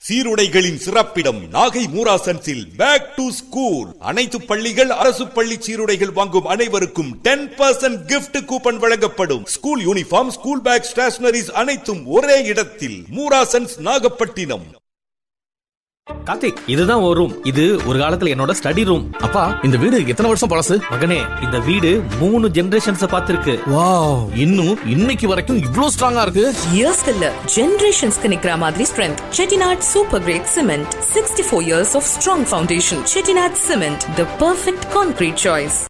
சீருடைகளின் சிறப்பிடம் நாகை மூராசன்ஸில் back to school அனைத்து பள்ளிகள் அரசு பள்ளி சீருடைகள் வாங்கும் அனைவருக்கும் டென் பர்சன்ட் கிஃப்ட் கூப்பன் வழங்கப்படும் school uniform school bag stationeries அனைத்தும் ஒரே இடத்தில் மூராசன்ஸ் நாகப்பட்டினம் கார்த்திக் இதுதான் ஒரு ரூம் இது ஒரு காலத்துல என்னோட ஸ்டடி ரூம் அப்பா இந்த வீடு எத்தனை வருஷம் பழசு மகனே இந்த வீடு மூணு ஜெனரேஷன்ஸ் பார்த்திருக்கு வாவ் இன்னும் இன்னைக்கு வரைக்கும் இவ்ளோ ஸ்ட்ராங்கா இருக்கு இயர்ஸ்க்கு இல்ல ஜெனரேஷன்ஸ்க்கு நிக்கிற மாதிரி strength Chettinad super grade cement sixty four years of strong foundation Chettinad cement the perfect concrete choice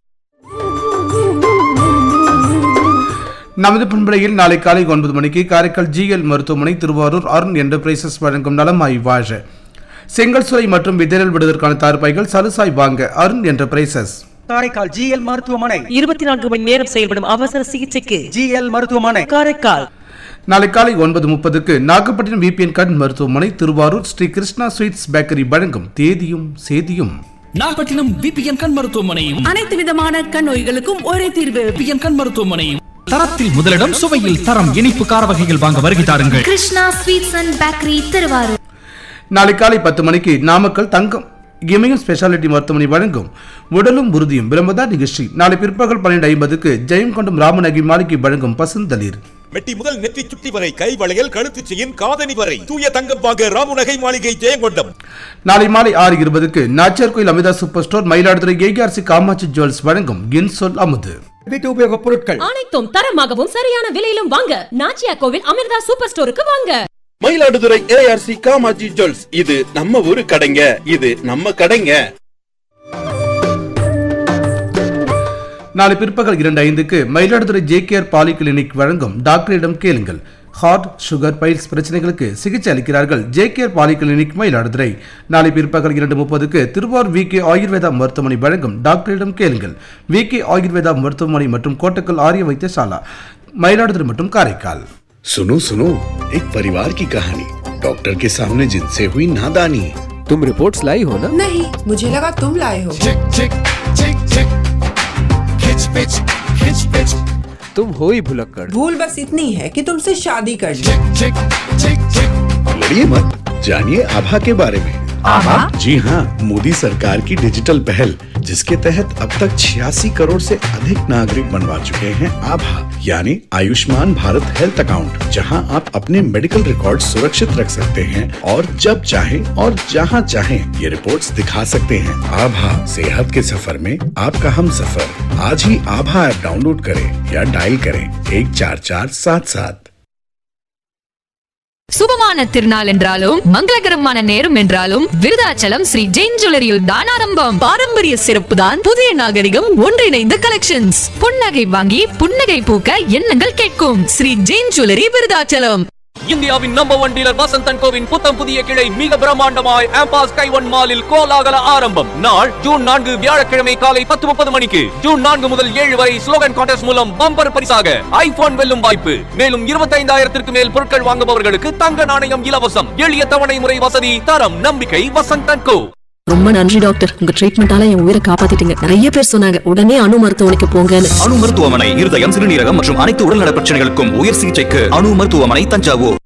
நமது பண்பலையில் நாளை காலை ஒன்பது மணிக்கு காரைக்கால் ஜிஎல் மருத்துவமனை திருவாரூர் அருண் என்டர்பிரைசஸ் வழங்கும் நலமாய் வாழ செங்கல் சுரை மற்றும் விதைநெல் விடுவதற்கான தார்பாய்கள் சலுசாய் வாங்க அருண் என்டர்பிரைசஸ் காரைக்கால் ஜிஎல் மருத்துவமனை இருபத்தி நான்கு மணி நேரம் செயல்படும் அவசர சிகிச்சைக்கு ஜிஎல் மருத்துவமனை காரைக்கால் நாளை காலை ஒன்பது முப்பதுக்கு நாகப்பட்டினம் விபிஎன் கண் மருத்துவமனை திருவாரூர் ஸ்ரீ கிருஷ்ணா ஸ்வீட்ஸ் பேக்கரி வழங்கும் தேதியும் சேதியும் நாகப்பட்டினம் பிபிஎன் கண் மருத்துவமனையும் அனைத்து விதமான கண் நோய்களுக்கும் ஒரே தீர்வு பிபிஎன் கண் மருத்துவமனையும் தரத்தில் முதலிடம் சுவையில் தரம் இனிப்பு கார வகைகள் வாங்க வருகை தாருங்கள் Krishna sweets and bakery Thiruvarur நாளை காலை பத்து மணிக்கு நாமக்கல் தங்கம் இமயம் ஸ்பெஷாலிட்டி மருத்துவமனை வழங்கும் உடலும் உறுதியும் விளம்பதா நிகழ்ச்சி நாளை பிற்பகல் பன்னெண்டு ஐம்பதுக்கு ஜெயங்கொண்டம் ராமநகி மாளிகை வழங்கும் பசுந்தளிர் மெட்டி முதல் நெற்றி சுட்டி வரை கை வளையல் கழுத்து செயின் காதணி வரை தூய தங்கம் வாங்க ராமுநகை மாளிகை ஜெயங்கொண்டம் நாளை மாலை ஆறு இருபதுக்கு Nachiyar Koil Amitha super store Mayiladuthurai ARC Kamatchi jewels வழங்கும் என் சொல் அமுது வீட்டு உபயோகப் பொருட்கள் அனைத்தும் தரமாகவும் சரியான விலையிலும் வாங்க நாச்சியா கோவில் அமிர்தா சூப்பர் ஸ்டோருக்கு வாங்க மயிலாடுதுறை ஏஆர்சி காமாஜி ஜுவல்ஸ் இது நம்ம ஊரு கடைங்க இது நம்ம கடைங்க நாளை பிற்பகல் இரண்டு ஐந்துக்கு மயிலாடுதுறை ஜேகேஆர் பாலி கிளினிக் வழங்கும் டாக்டரிடம் கேளுங்கள் ஹார்ட் சுகர் பைல்ஸ் பிரச்சனைகளுக்கு சிகிச்சை அளிக்கிறார்கள் ஜேகேஆர் பாலி கிளினிக் மயிலாடுதுறை நாளை பிற்பகல் இரண்டு முப்பதுக்கு திருவாரூர் வி கே ஆயுர்வேதா மருத்துவமனை வழங்கும் டாக்டரிடம் கேளுங்கள் வி கே ஆயுர்வேதா மருத்துவமனை மற்றும் கோட்டக்கல் ஆரிய வைத்தியசாலா மயிலாடுதுறை மற்றும் காரைக்கால் सुनो सुनो एक परिवार की कहानी डॉक्टर के सामने जिनसे हुई नादानी तुम रिपोर्ट्स लाई हो ना नहीं मुझे लगा तुम लाए हो चिक चिक चिक चिक खिच पिच खिच पिच तुम हो ही भुलक्कड़ भूल बस इतनी है कि तुमसे शादी कर ली चिक चिक चिक चिक लड़िए मत जानिए आभा के बारे में आभा? जी हाँ मोदी सरकार की डिजिटल पहल जिसके तहत अब तक छियासी करोड़ से अधिक नागरिक बनवा चुके हैं आभा यानी आयुष्मान भारत हेल्थ अकाउंट जहां आप अपने मेडिकल रिकॉर्ड सुरक्षित रख सकते हैं और जब चाहें और जहां चाहें ये रिपोर्ट्स दिखा सकते हैं आभा सेहत के सफर में आपका हम सफर आज ही आभा ऐप डाउनलोड करें या डायल करें एक चार चार सात सात சுபமான திருநாள் என்றாலும் மங்களகரமான நேரம் என்றாலும் விருதாச்சலம் ஸ்ரீ ஜெயின் ஜுவல்லரியில் தான் ஆரம்பம் பாரம்பரிய சிறப்பு தான் புதிய நாகரிகம் ஒன்றிணைந்த கலெக்ஷன்ஸ் புன்னகை வாங்கி புன்னகை பூக்க எண்ணங்கள் கேட்கும் ஸ்ரீ ஜெயின் ஜுவல்லரி விருதாச்சலம் இந்தியாவின் நம்பர் ஒன் டீலர் வசந்தன் கோவின் புத்தம் புதிய கிளை மிக பிரம்மாண்டமாய் ஆம்பாஸ் கைவன் மாலில் கோலாகல ஆரம்பம் நாள் ஜூன் நான்கு வியாழக்கிழமை காலை பத்து முப்பது மணிக்கு ஜூன் நான்கு முதல் ஏழு வரை ஸ்லோகன் கான்டெஸ்ட் மூலம் பம்பர் பரிசாக ஐபோன் வெல்லும் வாய்ப்பு மேலும் இருபத்தைந்தாயிரத்திற்கு மேல் பொருட்கள் வாங்குபவர்களுக்கு தங்க நாணயம் இலவசம் எளிய தவணை முறை வசதி தரம் நம்பிக்கை வசந்தன் கோ ரொம்ப நன்றி டாக்டர் உங்க ட்ரீட்மெண்டால என் உயிரை காப்பாத்திட்டீங்க நிறைய பேர் சொன்னாங்க உடனே அணு மருத்துவமனைக்கு போங்கன்னு அணு மருத்துவமனை இருதயம் சிறுநீரகம் மற்றும் அனைத்து உடல்நல பிரச்சனைகளுக்கும் உயர் சிகிச்சைக்கு அணு மருத்துவமனை தஞ்சாவூர்